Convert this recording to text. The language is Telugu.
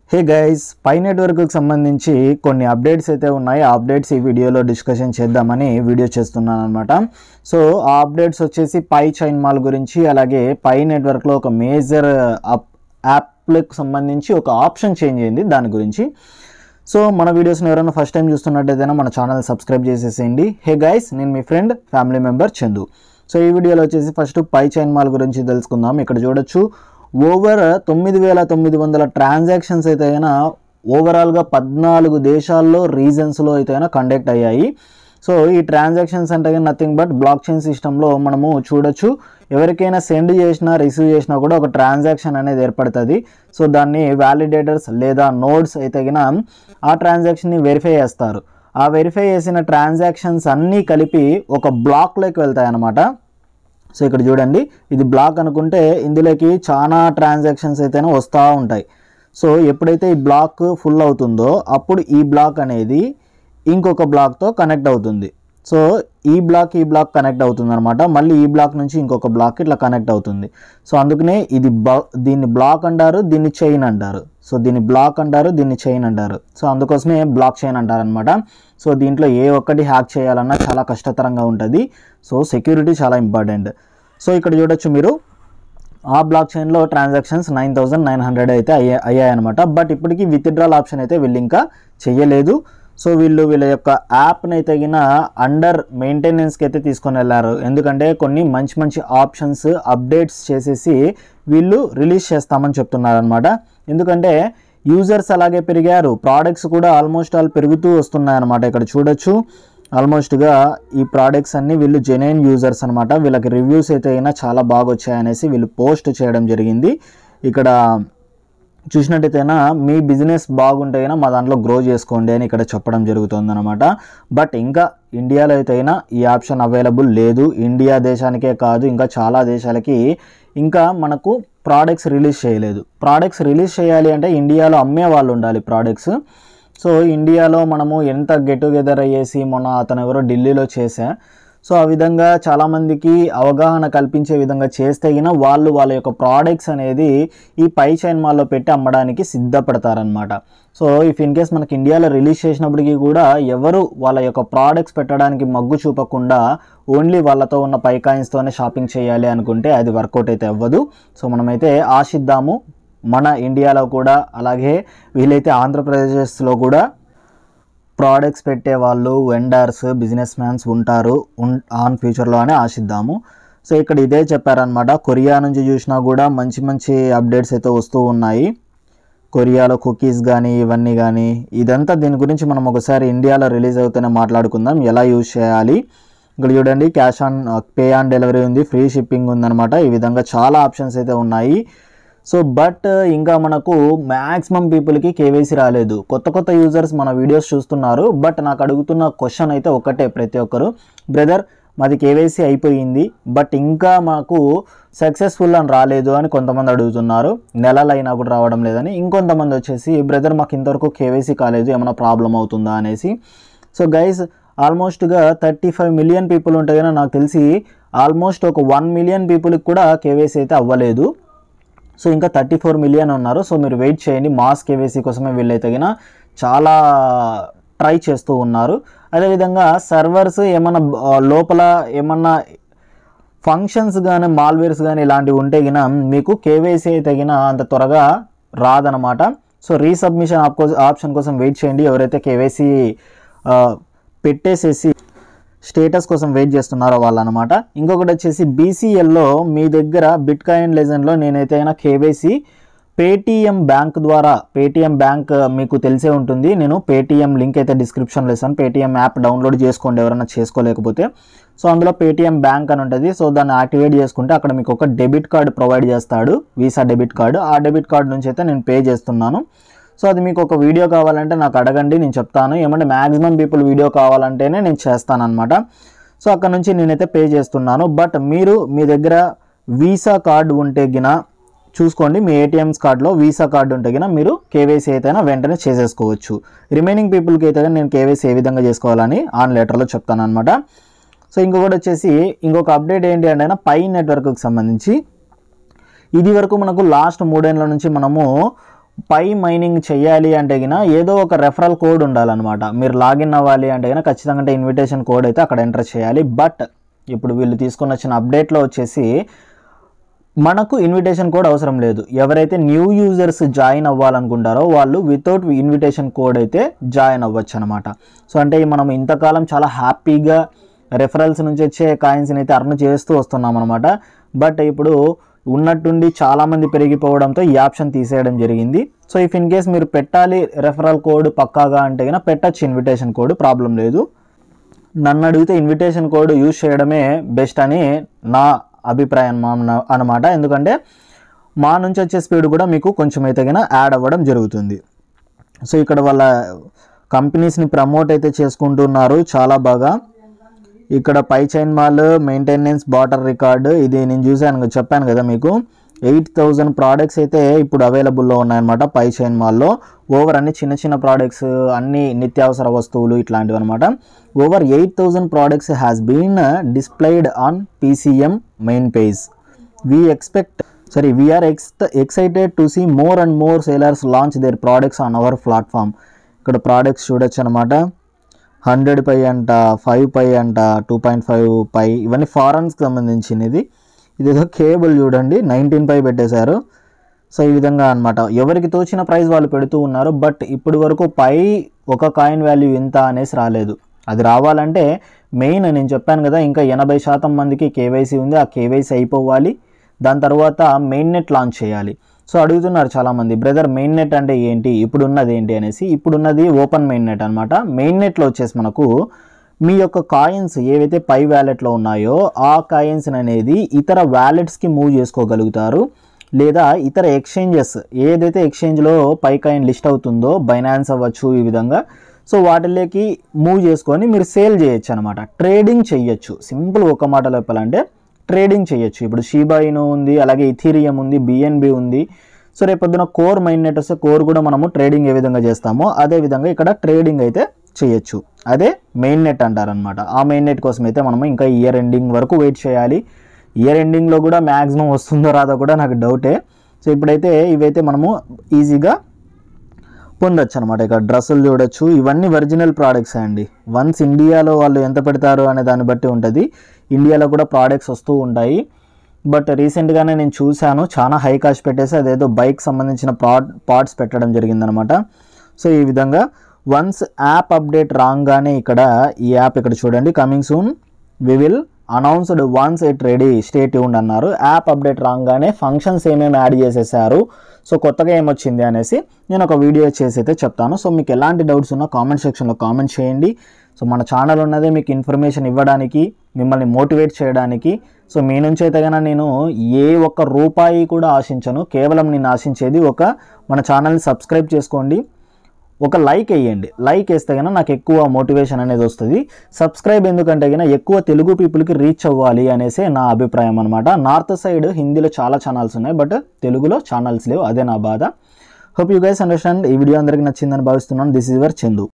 హే గైస్ పై నెట్వర్క్కి సంబంధించి కొన్ని అప్డేట్స్ అయితే ఉన్నాయి ఆ అప్డేట్స్ ఈ వీడియోలో డిస్కషన్ చేద్దామని వీడియో చేస్తున్నాను అనమాట సో ఆ అప్డేట్స్ వచ్చేసి పై చైన్ మాల్ గురించి అలాగే పై నెట్వర్క్లో ఒక మేజర్ యాప్లకు సంబంధించి ఒక ఆప్షన్ చేంజ్ అయింది దాని గురించి సో మన వీడియోస్ని ఎవరైనా ఫస్ట్ టైం చూస్తున్నట్టయితే మన ఛానల్ సబ్స్క్రైబ్ చేసేసేయండి హే గైస్ నేను మీ friend family member Chandu so ఈ వీడియోలో వచ్చేసి ఫస్ట్ పై చైన్ మాల్ గురించి తెలుసుకుందాం ఇక్కడ చూడొచ్చు ఓవర్ తొమ్మిది వేల తొమ్మిది వందల ట్రాన్సాక్షన్స్ అయితే అయినా ఓవరాల్గా పద్నాలుగు దేశాల్లో రీజన్స్లో అయితే అయినా కండక్ట్ అయ్యాయి సో ఈ ట్రాన్సాక్షన్స్ అంటే నథింగ్ బట్ బ్లాక్ చైన్ సిస్టంలో మనము చూడొచ్చు ఎవరికైనా సెండ్ చేసినా రిసీవ్ చేసినా కూడా ఒక ట్రాన్సాక్షన్ అనేది ఏర్పడుతుంది సో దాన్ని వ్యాలిడేటర్స్ లేదా నోడ్స్ అయితే గిన ఆ ట్రాన్సాక్షన్ని వెరిఫై చేస్తారు ఆ వెరిఫై చేసిన ట్రాన్సాక్షన్స్ అన్నీ కలిపి ఒక బ్లాక్లోకి వెళ్తాయి అన్నమాట సో ఇక్కడ చూడండి ఇది బ్లాక్ అనుకుంటే ఇందులోకి చాలా ట్రాన్సాక్షన్స్ అయితేనే వస్తూ ఉంటాయి సో ఎప్పుడైతే ఈ బ్లాక్ ఫుల్ అవుతుందో అప్పుడు ఈ బ్లాక్ అనేది ఇంకొక బ్లాక్తో కనెక్ట్ అవుతుంది సో ఈ బ్లాక్ ఈ బ్లాక్ కనెక్ట్ అవుతుంది అనమాట మళ్ళీ ఈ బ్లాక్ నుంచి ఇంకొక బ్లాక్ ఇట్లా కనెక్ట్ అవుతుంది సో అందుకనే ఇది బ- దీన్ని బ్లాక్ అంటారు దీన్ని చైన్ అంటారు సో దీన్ని బ్లాక్ అంటారు దీన్ని చైన్ అంటారు సో అందుకోసమే బ్లాక్ చైన్ అంటారు అనమాట సో దీంట్లో ఏ ఒక్కటి హ్యాక్ చేయాలన్నా చాలా కష్టతరంగా ఉంటుంది సో సెక్యూరిటీ చాలా ఇంపార్టెంట్ సో ఇక్కడ చూడొచ్చు మీరు ఆ బ్లాక్ చైన్లో transactions nine thousand nine hundred అయితే అయ్యా అయ్యాయన్నమాట బట్ ఇప్పటికీ విత్డ్రాల్ ఆప్షన్ అయితే వీళ్ళు ఇంకా చెయ్యలేదు సో వీళ్ళు వీళ్ళ యొక్క యాప్ని అయితే తగిన అండర్ మెయింటెనెన్స్కి అయితే తీసుకొని వెళ్ళారు ఎందుకంటే కొన్ని మంచి మంచి ఆప్షన్స్ అప్డేట్స్ చేసేసి వీళ్ళు రిలీజ్ చేస్తామని చెప్తున్నారు అనమాట ఎందుకంటే యూజర్స్ అలాగే పెరిగారు ప్రోడక్ట్స్ కూడా ఆల్మోస్ట్ ఆల్ పెరుగుతూ వస్తున్నాయి అనమాట ఇక్కడ చూడొచ్చు ఆల్మోస్ట్గా ఈ ప్రోడక్ట్స్ అన్ని వీళ్ళు జెన్యున్ యూజర్స్ అనమాట వీళ్ళకి రివ్యూస్ అయితే అయినా చాలా బాగా వచ్చాయనేసి వీళ్ళు పోస్ట్ చేయడం జరిగింది ఇక్కడ చూసినట్టయితేనా మీ బిజినెస్ బాగుంటే అయినా మా దాంట్లో గ్రో చేసుకోండి అని ఇక్కడ చెప్పడం జరుగుతుంది అనమాట బట్ ఇంకా ఇండియాలో అయితే అయినా ఈ ఆప్షన్ అవైలబుల్ లేదు ఇండియా దేశానికే కాదు ఇంకా చాలా దేశాలకి ఇంకా మనకు ప్రోడక్ట్స్ రిలీజ్ చేయలేదు ప్రోడక్ట్స్ రిలీజ్ చేయాలి అంటే ఇండియాలో అమ్మే వాళ్ళు ఉండాలి ప్రోడక్ట్స్ సో ఇండియాలో మనము ఎంత గెట్ టుగెదర్ అయ్యేసి మొన్న అతను ఎవరో ఢిల్లీలో చేశా సో ఆ విధంగా చాలామందికి అవగాహన కల్పించే విధంగా చేస్తే గిన వాళ్ళు వాళ్ళ యొక్క ప్రోడక్ట్స్ అనేది ఈ పై చైన్ మాల్లో పెట్టి అమ్మడానికి సిద్ధపడతారనమాట సో ఇఫ్ ఇన్ కేస్ మనకి ఇండియాలో రిలీజ్ చేసినప్పటికీ కూడా ఎవరు వాళ్ళ యొక్క ప్రోడక్ట్స్ పెట్టడానికి మగ్గు చూపకుండా ఓన్లీ వాళ్ళతో ఉన్న పై కాయిన్స్తోనే షాపింగ్ చేయాలి అనుకుంటే అది వర్కౌట్ అయితే అవ్వదు సో మనమైతే ఆశిద్దాము మన ఇండియాలో కూడా అలాగే వీలైతే ఆంధ్రప్రదేశ్లో కూడా ప్రోడక్ట్స్ పెట్టే వాళ్ళు వెండర్స్ బిజినెస్ మ్యాన్స్ ఉంటారు ఉన్ ఆన్ ఫ్యూచర్లో అని ఆశిద్దాము సో ఇక్కడ ఇదే చెప్పారనమాట కొరియా నుంచి చూసినా కూడా మంచి మంచి అప్డేట్స్ అయితే వస్తూ ఉన్నాయి కొరియాలో కుకీస్ కానీ ఇవన్నీ కానీ ఇదంతా దీని గురించి మనం ఒకసారి ఇండియాలో రిలీజ్ అవుతూనే మాట్లాడుకుందాం ఎలా యూజ్ చేయాలి ఇక్కడ చూడండి cash on pay on delivery ఉంది ఫ్రీ షిప్పింగ్ ఉందన్నమాట ఈ విధంగా చాలా ఆప్షన్స్ అయితే ఉన్నాయి సో బట్ ఇంకా మనకు మ్యాక్సిమం పీపుల్కి కేవైసీ రాలేదు కొత్త కొత్త యూజర్స్ మన వీడియోస్ చూస్తున్నారు బట్ నాకు అడుగుతున్న క్వశ్చన్ అయితే ఒకటే ప్రతి ఒక్కరు బ్రదర్ మాది కేవైసీ అయిపోయింది బట్ ఇంకా మాకు సక్సెస్ఫుల్ అని రాలేదు అని కొంతమంది అడుగుతున్నారు నెలలు అయినా కూడా రావడం లేదని ఇంకొంతమంది వచ్చేసి బ్రదర్ మాకు ఇంతవరకు కేవైసీ కాలేదు ఏమైనా ప్రాబ్లం అవుతుందా అనేసి సో గైస్ ఆల్మోస్ట్గా థర్టీ ఫైవ్ మిలియన్ పీపుల్ ఉంటే కనుక నాకు తెలిసి ఆల్మోస్ట్ ఒక వన్ మిలియన్ పీపుల్కి కూడా కేవైసీ అయితే అవ్వలేదు సో ఇంకా థర్టీ ఫోర్ మిలియన్ ఉన్నారు సో మీరు వెయిట్ చేయండి మాస్ కేవైసీ కోసమే వీళ్ళైతే తగిన చాలా ట్రై చేస్తూ ఉన్నారు అదేవిధంగా సర్వర్స్ ఏమన్నా ఆ, లోపల ఏమన్నా ఫంక్షన్స్ కానీ మాల్వేర్స్ కానీ ఇలాంటివి ఉంటే గిన మీకు కేవైసీ తగిన అంత త్వరగా రాదనమాట సో రీసబ్మిషన్ ఆప్షన్ కోసం వెయిట్ చేయండి ఎవరైతే కేవైసీ పెట్టేసేసి స్టేటస్ కోసం వెయిట్ చేస్తున్నారో వాళ్ళు అనమాట ఇంకొకటి వచ్చేసి బీసీఎల్లో మీ దగ్గర బిట్ కాయిన్ లెజన్లో నేనైతే అయినా కేవైసీ పేటీఎం బ్యాంక్ ద్వారా పేటీఎం బ్యాంక్ మీకు తెలిసే ఉంటుంది నేను పేటీఎం లింక్ అయితే డిస్క్రిప్షన్లో ఇస్తాను పేటీఎం యాప్ డౌన్లోడ్ చేసుకోండి ఎవరైనా చేసుకోలేకపోతే సో అందులో పేటీఎం బ్యాంక్ అని ఉంటుంది సో దాన్ని యాక్టివేట్ చేసుకుంటే అక్కడ మీకు ఒక డెబిట్ కార్డ్ ప్రొవైడ్ చేస్తాడు వీసా డెబిట్ కార్డు ఆ డెబిట్ కార్డ్ నుంచి అయితే నేను పే చేస్తున్నాను సో అది మీకు ఒక వీడియో కావాలంటే నాకు అడగండి నేను చెప్తాను ఏమంటే మ్యాక్సిమం పీపుల్ వీడియో కావాలంటేనే నేను చేస్తానన్నమాట సో అక్కడ నుంచి నేనైతే పే చేస్తున్నాను బట్ మీరు మీ దగ్గర వీసా కార్డు ఉంటే గిన చూసుకోండి మీ ఏటీఎంస్ కార్డులో వీసా కార్డు ఉంటే గిన మీరు కేవైసీ అయితేనా వెంటనే చేసేసుకోవచ్చు రిమైనింగ్ పీపుల్కి అయితే నేను కేవైసీ ఏ విధంగా చేసుకోవాలని ఆన్ లెటర్లో చెప్తాను అనమాట సో ఇంకొకటి వచ్చేసి ఇంకొక అప్డేట్ ఏంటి అంటే పై నెట్వర్క్కి సంబంధించి ఇది వరకు మనకు లాస్ట్ మూడేళ్ళ నుంచి మనము పై మైనింగ్ చేయాలి అంటే గిన ఏదో ఒక రెఫరల్ కోడ్ ఉండాలన్నమాట మీరు లాగిన్ అవ్వాలి అంటే గిన ఖచ్చితంగా ఇన్విటేషన్ కోడ్ అయితే అక్కడ ఎంటర్ చేయాలి బట్ ఇప్పుడు వీళ్ళు తీసుకొని వచ్చిన అప్డేట్లో వచ్చేసి మనకు ఇన్విటేషన్ కోడ్ అవసరం లేదు ఎవరైతే న్యూ యూజర్స్ జాయిన్ అవ్వాలనుకుంటారో వాళ్ళు వితౌట్ ఇన్విటేషన్ కోడ్ అయితే జాయిన్ అవ్వచ్చు అనమాట సో అంటే మనం ఇంతకాలం చాలా హ్యాపీగా రెఫరల్స్ నుంచి వచ్చే కాయిన్స్ని అయితే అర్న్ చేస్తూ వస్తున్నాం అనమాట బట్ ఇప్పుడు ఉన్నట్టుండి చాలామంది పెరిగిపోవడంతో ఈ ఆప్షన్ తీసేయడం జరిగింది సో ఇఫ్ ఇన్ కేస్ మీరు పెట్టాలి రెఫరల్ కోడ్ పక్కాగా అంటే కనుక పెట్టచ్చు ఇన్విటేషన్ కోడ్ ప్రాబ్లం లేదు నన్ను అడిగితే ఇన్విటేషన్ కోడ్ యూజ్ చేయడమే బెస్ట్ అని నా అభిప్రాయం మా- అన్నమాట ఎందుకంటే మా నుంచి వచ్చే స్పీడ్ కూడా మీకు కొంచెం అయితే కనుక యాడ్ అవ్వడం జరుగుతుంది సో ఇక్కడ వాళ్ళ కంపెనీస్ని ప్రమోట్ అయితే చేసుకుంటున్నారు చాలా బాగా ఇక్కడ Pi chain mall maintenance better record ఇది నేను చూశాను కదా, చెప్పాను కదా మీకు ఎయిట్ థౌజండ్ ప్రోడక్ట్స్ అయితే ఇప్పుడు అవైలబుల్లో ఉన్నాయన్నమాట పై చైన్ మాల్లో ఓవర్ అన్ని చిన్న చిన్న ప్రోడక్ట్స్ అన్ని నిత్యావసర వస్తువులు ఇట్లాంటివి అనమాట over eight thousand products has been displayed on PCM main page we expect sorry we're ex excited to see more and more sellers launch their products on our platform ఇక్కడ ప్రోడక్ట్స్ చూడొచ్చు అనమాట హండ్రెడ్ పై అంట ఫైవ్ పై అంట టూ పాయింట్ ఫైవ్ పై ఇవన్నీ ఫారెన్స్కి సంబంధించినది ఇదేదో కేబుల్ చూడండి నైన్టీన్ పై పెట్టేశారు సో ఈ విధంగా అన్నమాట ఎవరికి తోచిన ప్రైస్ వాళ్ళు పెడుతూ ఉన్నారు బట్ ఇప్పటి వరకు పై ఒక కాయిన్ వాల్యూ ఇంత అనేసి రాలేదు అది రావాలంటే మెయిన్ నేను చెప్పాను కదా ఇంకా ఎనభై శాతం మందికి కేవైసీ ఉంది ఆ కేవైసీ అయిపోవాలి దాని తర్వాత మెయిన్ నెట్ లాంచ్ చేయాలి సో అడుగుతున్నారు చాలామంది బ్రదర్ మెయిన్ నెట్ అంటే ఏంటి ఇప్పుడున్నది ఏంటి అనేసి ఇప్పుడున్నది ఓపెన్ మెయిన్ నెట్ అనమాట మెయిన్ నెట్లో వచ్చేసి మనకు మీ యొక్క కాయిన్స్ ఏవైతే పై వ్యాలెట్లో ఉన్నాయో ఆ కాయిన్స్ అనేది ఇతర వ్యాలెట్స్కి మూవ్ చేసుకోగలుగుతారు లేదా ఇతర ఎక్స్చేంజెస్ ఏదైతే ఎక్స్చేంజ్లో పై కాయిన్ లిస్ట్ అవుతుందో బైనాన్స్ అవ్వచ్చు ఈ విధంగా సో వాటిలోకి మూవ్ చేసుకొని మీరు సేల్ చేయొచ్చు అనమాట ట్రేడింగ్ చేయొచ్చు సింపుల్ ఒక మాటలో చెప్పాలంటే ట్రేడింగ్ చేయొచ్చు ఇప్పుడు షీబాయిను ఉంది అలాగే ఇథీరియం ఉంది బిఎన్బి ఉంది సో రేపొద్దున కోర్ మైండ్ నెట్ వస్తే కోర్ కూడా మనము ట్రేడింగ్ ఏ విధంగా చేస్తామో అదే విధంగా ఇక్కడ ట్రేడింగ్ అయితే చేయొచ్చు అదే మెయిన్ నెట్ అంటారనమాట ఆ మెయిన్ నెట్ కోసం అయితే మనము ఇంకా ఇయర్ ఎండింగ్ వరకు వెయిట్ చేయాలి ఇయర్ ఎండింగ్లో కూడా మ్యాక్సిమం వస్తుందో రాదో కూడా నాకు డౌటే సో ఇప్పుడైతే ఇవైతే మనము ఈజీగా పొందొచ్చు అనమాట ఇక్కడ డ్రెస్సులు చూడొచ్చు ఇవన్నీ ఒరిజినల్ ప్రోడక్ట్స్ అండి వన్స్ ఇండియాలో వాళ్ళు ఎంత పెడతారు అనే దాన్ని బట్టి ఉంటుంది ఇండియాలో కూడా ప్రోడక్ట్స్ వస్తూ ఉంటాయి బట్ రీసెంట్గానే నేను చూశాను చాలా హై కాస్ట్ పెట్టేసి అదేదో బైక్ సంబంధించిన పార్ట్ పార్ట్స్ పెట్టడం జరిగిందనమాట సో ఈ విధంగా వన్స్ యాప్ అప్డేట్ రాగానే ఇక్కడ ఈ యాప్ ఇక్కడ చూడండి coming soon we will announced once it ready stay tuned అన్నారు యాప్ అప్డేట్ రాగానే ఫంక్షన్స్ ఏమేమి యాడ్ చేసేసారు సో కొత్తగా ఏమొచ్చింది అనేసి నేను ఒక వీడియో చేసి అయితే చెప్తాను సో మీకు ఎలాంటి డౌట్స్ ఉన్నా కామెంట్ సెక్షన్లో కామెంట్ చేయండి సో మన ఛానల్ ఉన్నదే మీకు ఇన్ఫర్మేషన్ ఇవ్వడానికి మిమ్మల్ని మోటివేట్ చేయడానికి సో మీ నుంచి అయితే కనుక నేను ఏ ఒక్క రూపాయి కూడా ఆశించను కేవలం నేను ఆశించేది ఒక మన ఛానల్ని సబ్స్క్రైబ్ చేసుకోండి ఒక లైక్ వేయండి లైక్ వేస్తే కనుక నాకు ఎక్కువ మోటివేషన్ అనేది వస్తుంది సబ్స్క్రైబ్ ఎందుకంటే కనుక ఎక్కువ తెలుగు పీపుల్కి రీచ్ అవ్వాలి అనేసి నా అభిప్రాయం అనమాట నార్త్ సైడ్ హిందీలో చాలా ఛానల్స్ ఉన్నాయి బట్ తెలుగులో ఛానల్స్ లేవు అదే నా బాధ హోప్ యూ గైస్ అండర్స్టాండ్ ఈ వీడియో అందరికీ నచ్చిందని భావిస్తున్నాను దిస్ ఇస్ యువర్ చందు